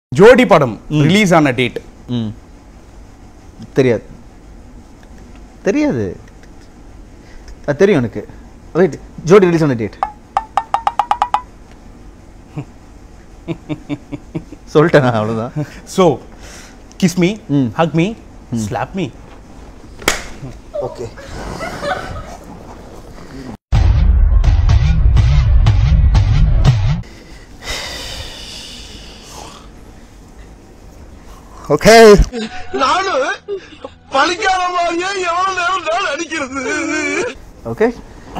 ஜோடி படம் ரிலீஸ் ஆன டேட் ம் தெரியாது தெரியாது அது தெரியும் எனக்கு வெயிட் ஜோடி ரிலீஸ் ஆன டேட் சொல்லிட்டேன் அவ்வளோதான் so kiss me hmm. Hug me slap me okay okay நானும் பழிக்காத மாதிரியே எவ்வளவு நேரம் நான் அடிக்கிறது ஓகே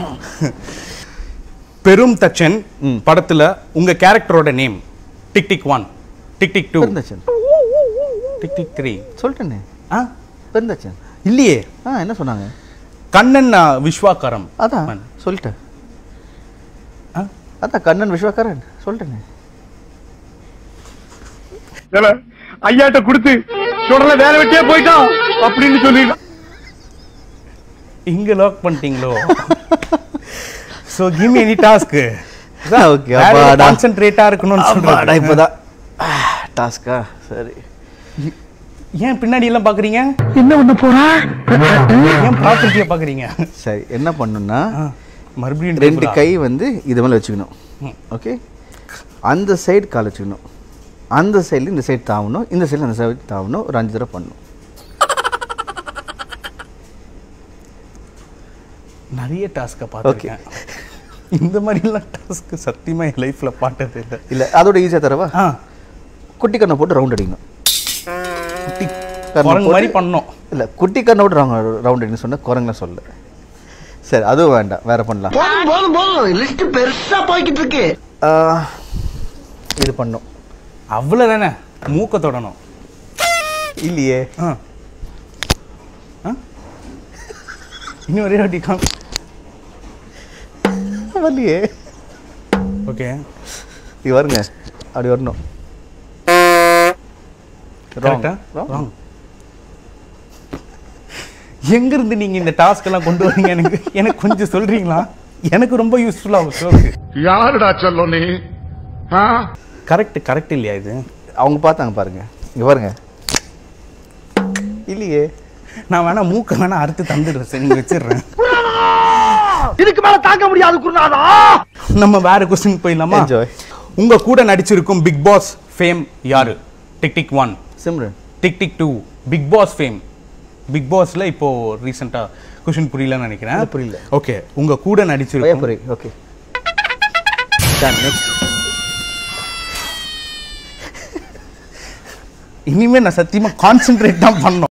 பெரும் தச்சன் ம். படத்துல உங்க கேரக்டரோட name tick tick one tick tick two Perunthachan tick tick three சொல்லிட்டேனே ஆ பெருந்தச்சன் இல்லையே ஆ என்ன சொன்னாங்க கண்ணன் ஆ, விஸ்வாகரம் அதான் மன். சொல்லிட்டேன் ஆ? அதான் கண்ணன் விஸ்வகரன் சொல்லிட்டேனே ஐயாட்ட கொடுத்து சுடல வேற வெட்டியே போயிட்டான் அப்படின்னு சொல்லி இங்க லாக் பண்ணிட்டீங்களோ so give me any task okay அப்பாடா கான்சென்ட்ரேட்டா இருக்கணும்னு அப்பாடா சொல்றேன் இப்போதான் டாஸ்கா சரி ஏன் பின்னாடி எல்லாம் பாக்குறீங்க என்ன பண்ண போறா ஏன் ப்ராப்பர்ட்டியை பாக்குறீங்க சரி என்ன பண்ணணும்னா ஆ, மறுபடியும் ரெண்டு double ஆ? கை வந்து இது மேலே வச்சுக்கணும் ம். ஓகே அந்த சைடு கால் வச்சுக்கணும் அந்த சைடில் இந்த சைடு தாவணும் இந்த சைடில் அந்த சைடு தாவணும் ஒரு அஞ்சு தடவை பண்ணணும் நிறைய டாஸ்க்கை பார்த்துருக்கேன் இந்த மாதிரிலாம் டாஸ்க் சத்தியமா என் லைஃப்ல பார்த்தது இல்லை இல்லை அதோட ஈஸியாக தரவா ஆ குட்டி கண்ணை போட்டு ரவுண்ட் அடிக்கணும் குட்டி கண்ணை குரங்கு மாதிரி போட்டு- பண்ணோம் இல்லை குட்டி கண்ணை விட்டு ரவுண்ட் ரவுண்ட் அடிக்கணும் சொன்ன குரங்குலாம் சொல்ல சரி அதுவும் வேண்டாம் வேற பண்ணலாம் போதும் போதும் போதும் லிஸ்ட் பெருசா போய்கிட்டு இருக்கு ஆ, இது பண்ணும் அவ்வளோதானே மூக்க தொடணும் இல்லையே ஆ ஆ? இன்னும் ஒரே வாட்டி காம் வரலையே ஓகே இது வருங்க அப்படி வரணும் கரெக்டா Wrong. ராங் எங்க இருந்து நீங்க இந்த டாஸ்க் எல்லாம் கொண்டு வரீங்க எனக்கு எனக்கு கொஞ்சம் சொல்றீங்களா எனக்கு ரொம்ப யூஸ்ஃபுல்லா இருக்கு யாருடா சொல்லும் நீ ஆ கரெக்ட் கரெக்ட் இல்லையா இது அவங்க பார்த்தாங்க பாருங்க இங்க பாருங்க இல்லையே நான் வேணா மூக்க வேணா அறுத்து தந்துடுறேன் சரி நீங்க வச்சிடுறேன் இதுக்கு மேல தாங்க முடியாது குருநாதா நம்ம வேற கொஸ்டின் போயிடலாமா Enjoy. உங்க கூட நடிச்சிருக்கும் பிக் பாஸ் ஃபேம் யாரு tick tick one Simran tick tick two Bigg Boss fame Bigg பாஸ்ல இப்போ ரீசெண்டா கொஸ்டின் புரியலன்னு நினைக்கிறேன் இல்ல, புரியல. ஓகே உங்க கூட நடிச்சிருக்கும் பயப்புரி ஓகே டன் நெக்ஸ்ட் இனிமே நான் சத்தியமா கான்சென்ட்ரேட் தான் பண்ணோம்